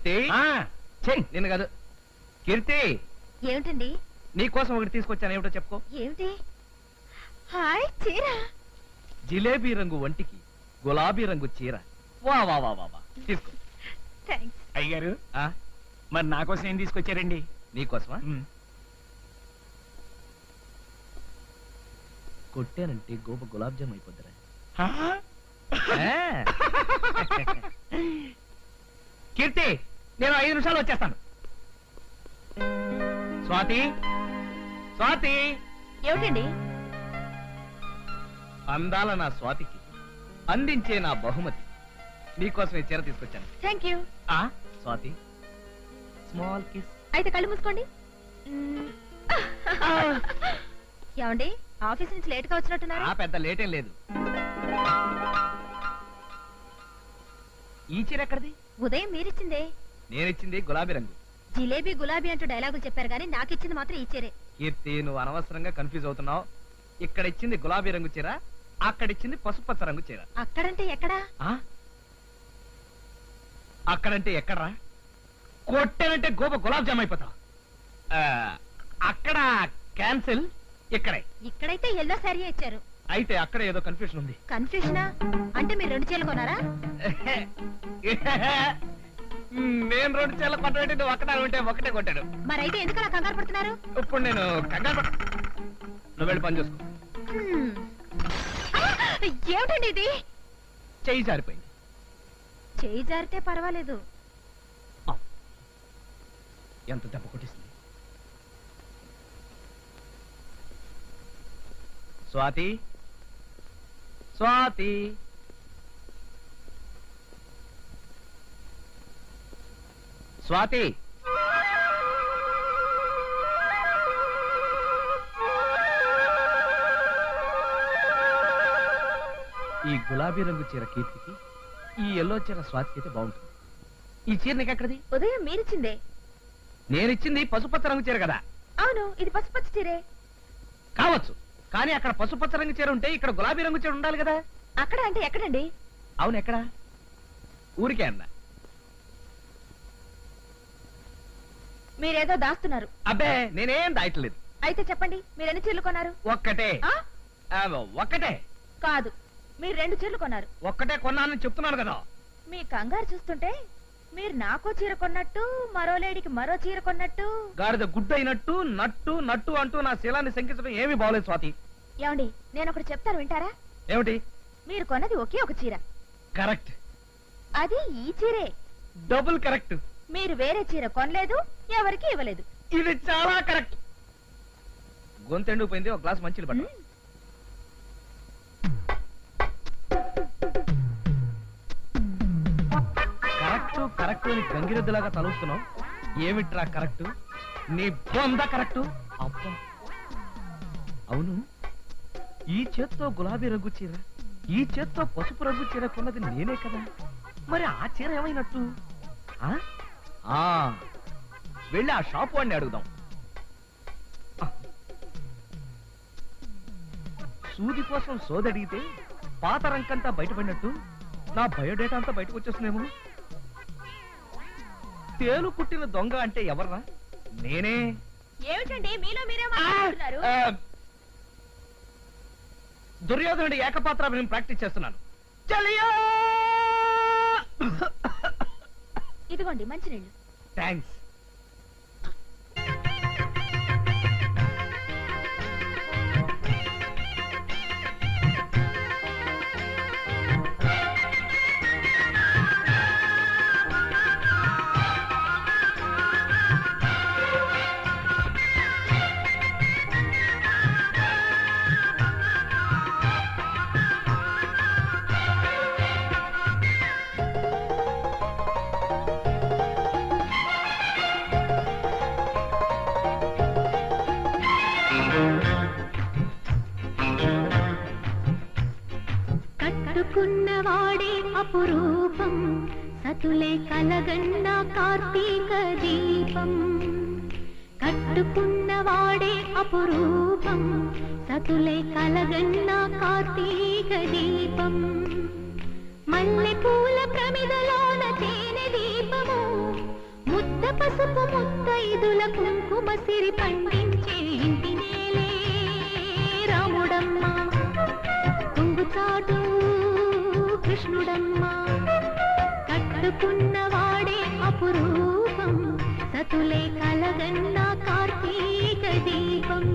కీర్తి చెయ్యి నిన్ను కాదు కీర్తి ఏమిటండి నీకోసం ఒకటి తీసుకొచ్చాను ఏమిటో చెప్పుకో ఏమిటి హాయ్ చీర జిలేబీ రంగు వంటికి గులాబీ రంగు చీర వా వా వా వా వా తీసుకో థ్యాంక్స్ అయ్యారు ఆ, మరి నా కోసం ఏం తీసుకొచ్చారండి నీకోసమా కొట్టానంటే గోప గులాబ్ జామ్ అయిపోద్దిరా హా? ఆ. కీర్తి నేను ఐదు నిమిషాలు వచ్చేస్తాను స్వాతి స్వాతి ఏమిటండి అందాల నా స్వాతికి అందించే నా బహుమతి నీకోసం ఈ చీర తీసుకొచ్చాను థ్యాంక్ యూ ఆ స్వాతి స్మాల్ కిస్ అయితే కళ్ళు మూసుకోండి మ్మ్. ఏమండి ఆఫీస్ నుంచి లేట్ గా వచ్చినట్టున్నారు ఆ పెద్ద లేటేం లేదు ఈ చీర ఎక్కడిది ఉదయం మీరిచ్చిందే నేనిచ్చింది గులాబీ రంగు జిలేబీ గులాబీ అంటూ డైలాగులు చెప్పారు కానీ నాకు ఇచ్చింది మాత్రం ఈ చీరే కీర్తి నువ్వు అనవసరంగా కన్ఫ్యూజ్ అవుతున్నావు ఇక్కడ ఇచ్చింది గులాబీ రంగు చీర అక్కడ ఇచ్చింది పసుపచ్చ రంగు చీర అక్కడంటే ఎక్కడా ఆ? అక్కడంటే ఎక్కడరా కొట్టానంటే గోప గులాబ్ జామ్ అయిపోతావు ఆ, అక్కడ క్యాన్సిల్ ఇక్కడే ఇక్కడైతే ఎల్లో శారీ ఇచ్చారు అయితే అక్కడ ఏదో కన్ఫ్యూషన్ ఉంది కన్ఫ్యూషనా అంటే మీరు రెండు చీరలు కొన్నారా నేను రెండు చీరలు కొట్టబెట్టి నువ్వు ఒక్కటే ఉంటే ఒకటే కొట్టాడు మరైతే ఎందుకు అలా కంగారు పడుతున్నారు ఇప్పుడు నేను కంగారు పడ- నువ్వు వెళ్ళి పని చూసుకో హ్మ్. ఆ! ఏమిటండి ఇది చెయ్యి జారిపోయింది చేయి జారితే పర్వాలేదు ఆ. ఎంత దెబ్బ కొట్టిస్తుంది స్వాతి స్వాతి స్వాతి ఈ గులాబీ రంగు చీర కీర్తికి ఈ ఎల్లో చీర స్వాతికి అయితే బాగుంటుంది ఈ చీర నీకు ఎక్కడిది ఉదయం మీరిచ్చిందే నేనిచ్చింది పసుపచ్చ రంగు చీర కదా అవును ఇది పసుపచ్చ చీరే కావచ్చు కానీ అక్కడ పసుపచ్చ రంగు చీర ఉంటే ఇక్కడ గులాబీ రంగు చీర ఉండాలి కదా అక్కడ అంటే ఎక్కడండి అవును ఎక్కడ ఊరికే అన్న మీరేదో దాస్తున్నారు అబ్బే నేనేం దాయట్లేదు అయితే చెప్పండి మీరు ఎన్ని చీరలు కొన్నారు ఒక్కటే ఆ? ఆ, ఒక్కటే కాదు మీరు రెండు చీరలు కొన్నారు ఒక్కటే కొన్నానని చెప్తున్నాను కదా మీ కంగారు చూస్తుంటే మీరు నాకో చీర కొన్నట్టు మరో లేడీకి మరో చీర కొన్నట్టు గాడిద గుడ్డు అయినట్టు నట్టు నట్టు అంటూ నా శీలాన్ని శంకించడం ఏమీ బాగోలేదు స్వాతి ఏమండి నేను ఒకటి చెప్తాను వింటారా ఏమిటి మీరు కొన్నది ఒకే ఒక చీర కరెక్ట్ అది ఈ చీరే డబుల్ కరెక్ట్ మీరు వేరే చీర కొనలేదు ఎవరికి ఇవ్వలేదు ఇది చాలా కరెక్ట్ గొంతెండుకుపోయింది ఒక గ్లాస్ మంచిది పట్టు మ్మ్. కరెక్ట్ కరెక్ట్ అని గంగిరెద్దులాగా తలుస్తున్నావు ఏమిట్రా కరెక్ట్ నీ బొంద కరెక్ట్ అబ్బా అవును ఈ చేత్తో గులాబీ రంగు చీర ఈ చేత్తో పసుపు రంగు చీర కొన్నది నేనే కదా మరి ఆ చీర ఏమైనట్టు ఆ? ఆ, వెళ్ళి ఆ షాప్ వాడిని అడుగుదాం ఆ. సూది కోసం సోదడిగితే పాత రంకంతా బయటపడినట్టు నా బయోడేటా అంతా బయటకు వచ్చేస్తుందేమో తేలు కుట్టిన దొంగ అంటే ఎవర్రా నేనే ఏమిటండి మీలో మీరే మాట్లాడుతున్నారు ఆ, దుర్యోధనుడి ఏకపాత్ర నేను ప్రాక్టీస్ చేస్తున్నాను చలియా ఇదిగోండి మంచినీళ్ళు థ్యాంక్స్ కట్టుకున్నవాడే అపురూపం సతులే కలగన్న కార్తీక దీపం కట్టుకున్నవాడే అపురూపం సతులే కలగన్న కార్తీక దీపం మల్లె పూల ప్రమిదలోన తేనె దీపము ముద్ద పసుపు ముత్తైదుల కుంకుమ సిరి పండించే ఇంటి నేలే రాముడమ్మ కుంగుచాటు కృష్ణుడమ్మ కట్టుకున్న వాడే అపురూపం సతులే కలగన్న కార్తీక దీపం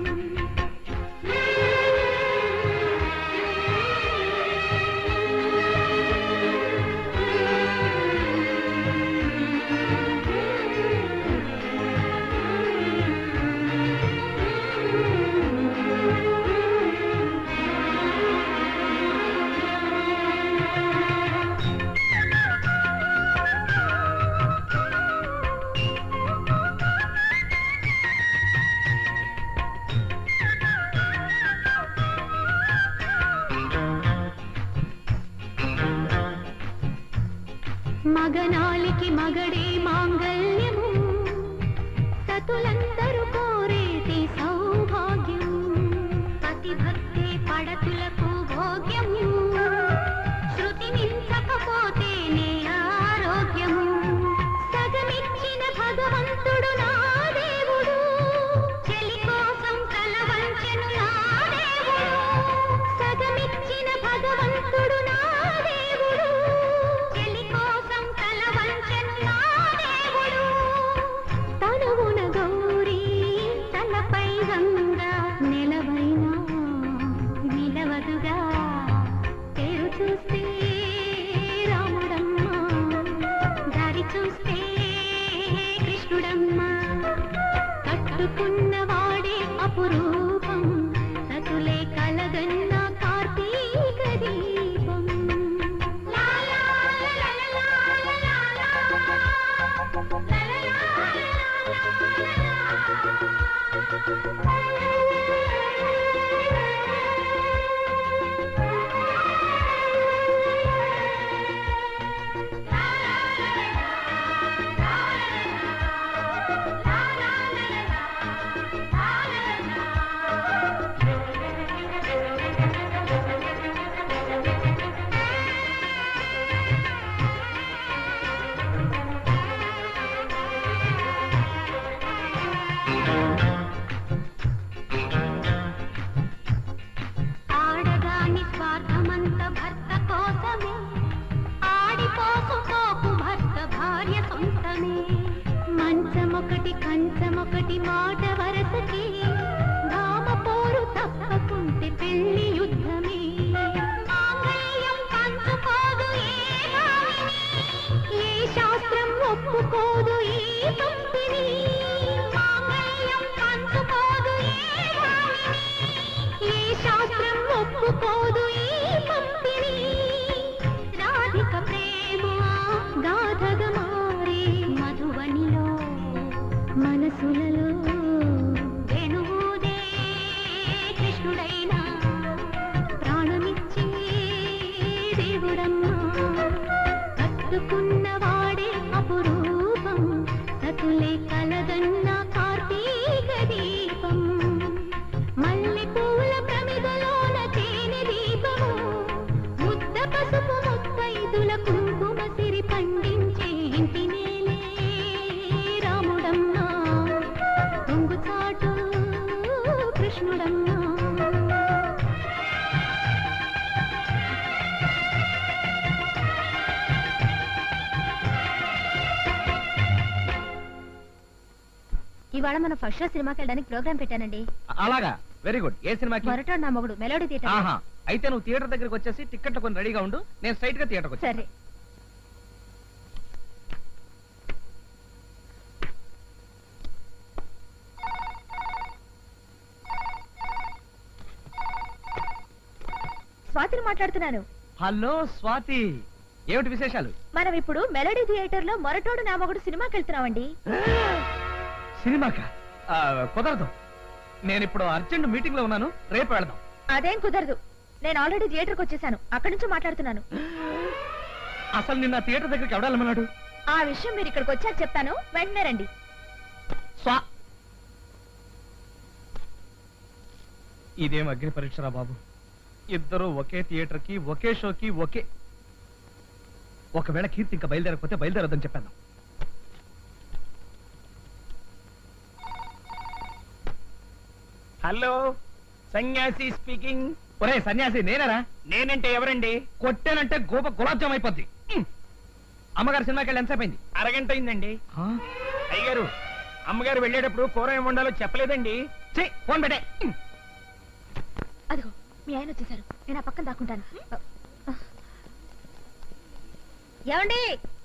మగనాలికి మగడే మాంగల్యము సతులందరూ కోరేటి సౌభాగ్యం పతి భక్తి పడతులకు భోగ్యము శృతి మించకపోతేనే ఆరోగ్యము సగమిచ్చిన భగవంతుడు నా దేవుడు చెలి కోసం తల వంచెను నా దేవుడు సగమిచ్చిన భగవంతుడు నా దేవుడు చెలి కోసం తల వంచెను నా దేవుడు తనువున గౌరీ తలపై గంగా నిలవైనా నిలవదుగా పేరు చూస్తే రాముడమ్మ దారి చూస్తే కృష్ణుడమ్మ కట్టుకున్న వాడే అపురూపం సతులే కలగన్న కార్తీక దీపం లా లా లా లా లా లా ఆడదాని స్వార్థమంత భర్త కోసమే ఆడిపోసుకోకు భర్త భార్య సొంతమే మంచమొకటి కంచమొకటి మాట వరసకి భామ పోరు తప్పకుంటే పెళ్లి యుద్ధమే మాంగళ్యం పంచుకోదు ఏ భామిని, ఏ శాస్త్రం ఒప్పుకోదు ఈ పంపిణీ మాంగళ్యం పంచుకోదు ఏ భామిని, ఏ శాస్త్రం ఒప్పుకోదు ఈ పంపిణీ రాధిక ప్రేమ గాథగా మారే మధువనిలో మనసులలో వెనువుదే కృష్ణుడైనా ప్రాణమిచ్చే దేవుడమ్మా కట్టుకున్న వాడే అపురూపం సతులే కలగన్న కార్తీక దీపం మల్లె పూల ప్రమిదలోన తేనె దీపము ముద్ద పసుపు ముత్తైదుల కుంకుమ సిరి పండించే ఇంటి నేలే రాముడమ్మ దొంగుచాటు కృష్ణుడమ్మ ఇవాళ మన ఫస్ట్ షో సినిమాకి వెళ్ళడానికి ప్రోగ్రామ్ పెట్టానండి అలాగా వెరీ గుడ్ ఏ సినిమాకి మొరటోడు నా మొగుడు మెలోడీ థియేటర్ ఆహా అయితే నువ్వు థియేటర్ దగ్గరికి వచ్చేసి టికెట్లు కొని రెడీగా ఉండు నేను స్ట్రైట్ గా థియేటర్కి వచ్చాను సరే స్వాతిని మాట్లాడుతున్నాను హలో స్వాతి ఏమిటి విశేషాలు మనం ఇప్పుడు మెలోడీ థియేటర్ లో మొరటోడు నా మొగుడు సినిమాకి వెళ్తున్నామండి సినిమాకా ఆ, కుదరదు నేను ఇప్పుడు అర్జెంట్ మీటింగ్ లో ఉన్నాను రేపు వెళదాం అదేం కుదరదు నేను ఆల్రెడీ థియేటర్కి వచ్చేసాను అక్కడి నుంచి మాట్లాడుతున్నాను అసలు నిన్న థియేటర్ దగ్గరికి ఎవడాలన్నాడు ఆ విషయం మీరు ఇక్కడికి వచ్చాక చెప్తాను వెంటనే రండి స్వా ఇదేం అగ్ని పరీక్షరా బాబు ఇద్దరు ఒకే థియేటర్ కి ఒకే షోకి ఒకే ఒకవేళ కీర్తి ఇంకా బయలుదేరకపోతే బయలుదేరొద్దని చెప్పాను హలో సన్యాసి స్పీకింగ్ ఒరే సన్యాసి నేనేరా నేనంటే ఎవరండి కొట్టానంటే గోప గులాబ్ జామ్ అయిపోద్ది ఉమ్. అమ్మగారు సినిమాకి వెళ్ళి ఎంతసేపు అయింది అరగంట అయిందండి అయ్యగారు అమ్మగారు వెళ్ళేటప్పుడు కూర ఏమి వండాలో చెప్పలేదండి ఛీ, ఫోన్ పెట్టే అదిగో మీ ఆయన వచ్చేసారు నేను ఆ పక్కన దాక్కుంటాను ఏమండి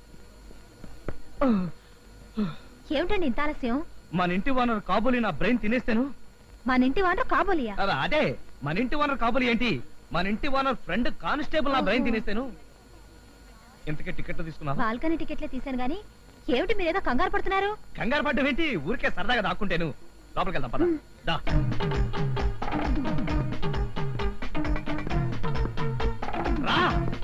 ఏమిటండి ఇంత ఆలస్యం మన ఇంటి ఓనర్ కాబోలి నా బ్రెయిన్ తినేస్తాను మన ఇంటి వాండ్రు కాబోలియా అలా అదే మన ఇంటి ఓనర్ కాబోలి ఏంటి మన ఇంటి ఓనర్ ఫ్రెండ్ కానిస్టేబుల్ నా బ్రెయిన్ తినేస్తాను ఇంతకే టికెట్లు తీసుకున్నావా బాల్కనీ టికెట్లే తీశాను గానీ ఏమిటి మీరేదో కంగారు పడుతున్నారు కంగారు పడ్డం ఏంటి ఊరికే సరదాగా దాక్కుంటేను లోపలికి వెళ్దాం పద దా రా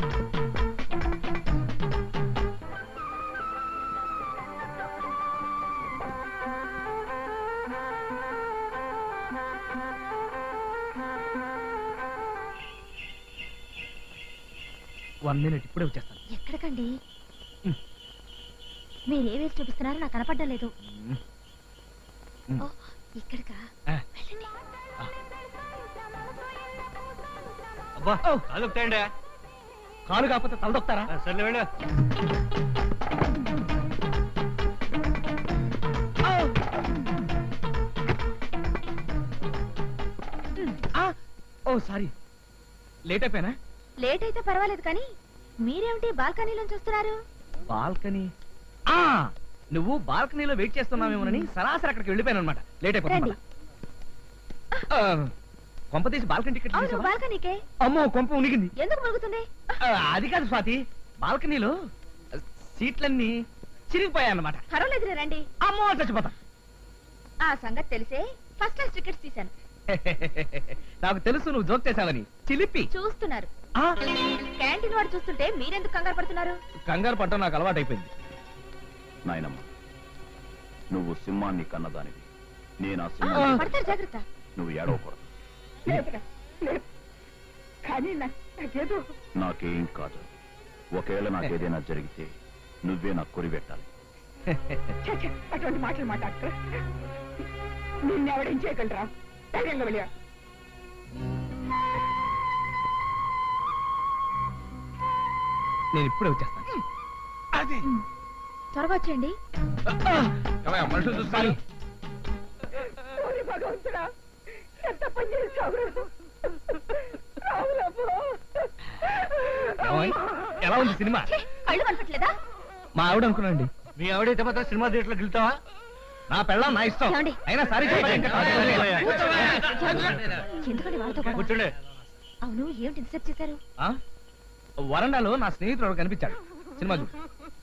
వన్ మినిట్ ఇప్పుడే వచ్చేస్తాను ఎక్కడికండి ఉమ్. మీరు ఏ వేసి చూపిస్తున్నారో నాకు కనపడడం లేదు ఉమ్. ఉమ్. ఓ ఇక్కడికా ఆ. వెళ్ళండి అబ్బా అదొకటండి కాలు కాకపోతే తలదొక్తారా సర్లే వెళ్ళు ఓ సారీ లేట్ అయిపోయానా లేట్ అయితే పర్వాలేదు కానీ మీరేమిటి బాల్కనీలోంచి వస్తున్నారు బాల్కనీ ఆ నువ్వు బాల్కనీలో వెయిట్ చేస్తున్నావేమోనని సరాసరి అక్కడికి వెళ్ళిపోయాను అనమాట లేట్ అయిపోయింది రండి. కొంప తీసి బాల్కనీ టికెట్ అవును తీసావా? బాల్కనీకే అమ్మో కొంప ఉనిగింది ఎందుకు మురుగుతుంది ఆ, అది కాదు స్వాతి బాల్కనీలో సీట్లన్నీ చిరిగిపోయాయన్నమాట పర్వాలేదు రండి అమ్మో చచ్చిపోతా ఆ సంగతి తెలిసే ఫస్ట్ క్లాస్ టికెట్స్ తీశాను నాకు తెలుసు నువ్వు జోక్ చేసావని చిలిపి చూస్తున్నారు ఆ, క్యాంటీన్ వాడు చూస్తుంటే మీరెందుకు కంగారు పడుతున్నారు కంగారు పట్టడం నాకు అలవాటు అయిపోయింది నాయనమ్మ నువ్వు సింహాన్ని కన్నదానివి నేను ఆ ఆ, సింహాన్ని పడతారు జాగ్రత్త నువ్వు ఏడవకూడదు కానీ నా- నాకేదో నాకేం కాదు ఒకవేళ నాకేదైనా జరిగితే నువ్వే నాకు కొరిపెట్టాలి ఛ, ఛ, అటువంటి మాటలు మాట్లాడక నిన్నెవడేం చేయగలరా ధైర్యంగా వెళ్ళా నేను ఇప్పుడే వచ్చేస్తాను అది త్వరగా వచ్చేయండి మనుషులు చూస్తాను ఓరి భగవంతుడా ఎంత పని చేశావు ఏమోయ్? ఎలా ఉంది సినిమా ఛీ, కళ్ళు కనపట్లేదా మా ఆవిడ అనుకున్నాండి మీ ఆవిడైతే మాత్రం సినిమా థియేటర్లోకి వెళ్తావా నా పెళ్ళం నా ఇష్టం ఏమండి? అయినా సారీ చెప్పాలి ఇంకా కాదు. ఎందుకండి వాళ్ళతో గొడవ? కూర్చోండి అవును ఏమిటి ఇంతసేపు చేశారు ఆ? వరండాలో నా స్నేహితుడు కనిపించాడు సినిమా చూడు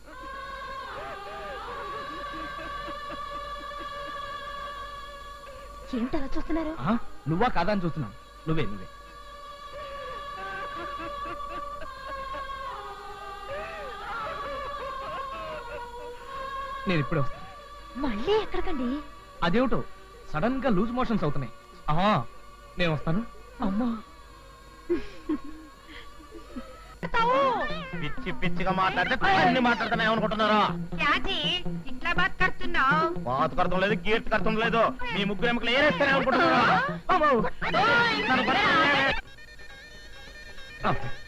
ఏమిటి అలా చూస్తున్నారు ఆ? నువ్వా కాదా అని చూస్తున్నాను నువ్వే నువ్వే నేను ఇప్పుడే వస్తాను మళ్ళీ ఎక్కడికండి అదేమిటో సడన్ గా లూజ్ మోషన్స్ అవుతున్నాయి ఆహా నేను వస్తాను అమ్మా పిచ్చి పిచ్చిగా మాట్లాడితే అన్ని మాట్లాడుతున్నా ఏమనుకుంటున్నారా ఇట్లా మాట్లాడుతున్నావు పాత కడతం లేదు గీర్తి కడతం లేదు మీ ముగ్గురు ఎముకలు ఏరేస్తానే అనుకుంటున్నారా ఆ.